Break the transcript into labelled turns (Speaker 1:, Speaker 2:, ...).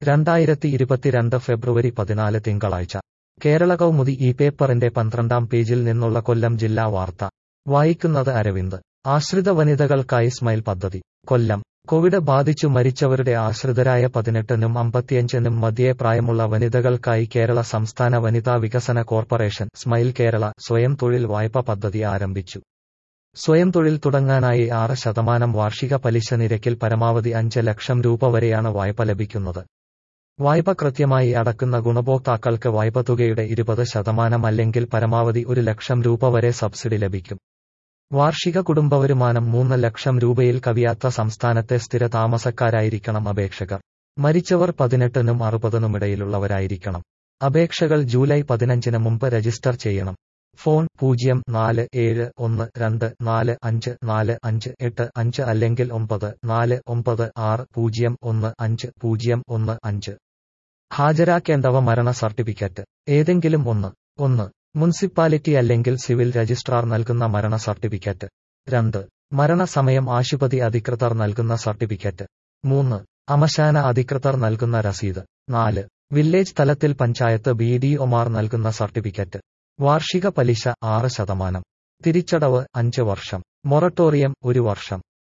Speaker 1: രണ്ടായിരത്തി ഇരുപത്തിരണ്ട് ഫെബ്രുവരി പതിനാല് തിങ്കളാഴ്ച കേരള കൗമുദി ഈ പേപ്പറിന്റെ പന്ത്രണ്ടാം പേജിൽ നിന്നുള്ള കൊല്ലം ജില്ലാ വാർത്ത വായിക്കുന്നത് അരവിന്ദ് ആശ്രിത വനിതകൾക്കായി സ്മൈൽ പദ്ധതി കൊല്ലം കോവിഡ് ബാധിച്ചു മരിച്ചവരുടെ ആശ്രിതരായ പതിനെട്ടിനും അമ്പത്തിയഞ്ചിനും മധ്യേ പ്രായമുള്ള വനിതകൾക്കായി കേരള സംസ്ഥാന വനിതാ വികസന കോർപ്പറേഷൻ സ്മൈൽ കേരള സ്വയം തൊഴിൽ വായ്പ പദ്ധതി ആരംഭിച്ചു സ്വയം തൊഴിൽ തുടങ്ങാനായി ആറ് ശതമാനം വാർഷിക പലിശ നിരക്കിൽ പരമാവധി അഞ്ച് ലക്ഷം രൂപ വരെയാണ് വായ്പ ലഭിക്കുന്നത് വായ്പ കൃത്യമായി അടക്കുന്ന ഗുണഭോക്താക്കൾക്ക് വായ്പ തുകയുടെ ഇരുപത് ശതമാനം അല്ലെങ്കിൽ പരമാവധി ഒരു ലക്ഷം രൂപ വരെ സബ്സിഡി ലഭിക്കും വാർഷിക കുടുംബവരുമാനം മൂന്ന് ലക്ഷം രൂപയിൽ കവിയാത്ത സംസ്ഥാനത്തെ സ്ഥിര താമസക്കാരായിരിക്കണം അപേക്ഷകർ മരിച്ചവർ പതിനെട്ടിനും അറുപതിനുമിടയിലുള്ളവരായിരിക്കണം അപേക്ഷകൾ ജൂലൈ പതിനഞ്ചിന് മുമ്പ് രജിസ്റ്റർ ചെയ്യണം ഫോൺ പൂജ്യം നാല് ഏഴ് ഒന്ന് രണ്ട് നാല് അഞ്ച് നാല് അഞ്ച് എട്ട് അഞ്ച് അല്ലെങ്കിൽ ഒമ്പത് നാല് ഒമ്പത് ആറ് പൂജ്യം ഒന്ന് അഞ്ച് പൂജ്യം ഒന്ന് അഞ്ച് ഹാജരാക്കേണ്ടവ മരണ സർട്ടിഫിക്കറ്റ് ഏതെങ്കിലും ഒന്ന് ഒന്ന് മുനിസിപ്പാലിറ്റി അല്ലെങ്കിൽ സിവിൽ രജിസ്ട്രാർ നൽകുന്ന മരണ സർട്ടിഫിക്കറ്റ് രണ്ട് മരണസമയം ആശുപത്രി അധികൃതർ നൽകുന്ന സർട്ടിഫിക്കറ്റ് മൂന്ന് അമശാന അധികൃതർ നൽകുന്ന രസീത് നാല് വില്ലേജ് തലത്തിൽ പഞ്ചായത്ത് ബി ഡി ഒമാർ നൽകുന്ന സർട്ടിഫിക്കറ്റ് വാർഷിക പലിശ ആറ് ശതമാനം തിരിച്ചടവ് അഞ്ച് വർഷം മൊറട്ടോറിയം ഒരു വർഷം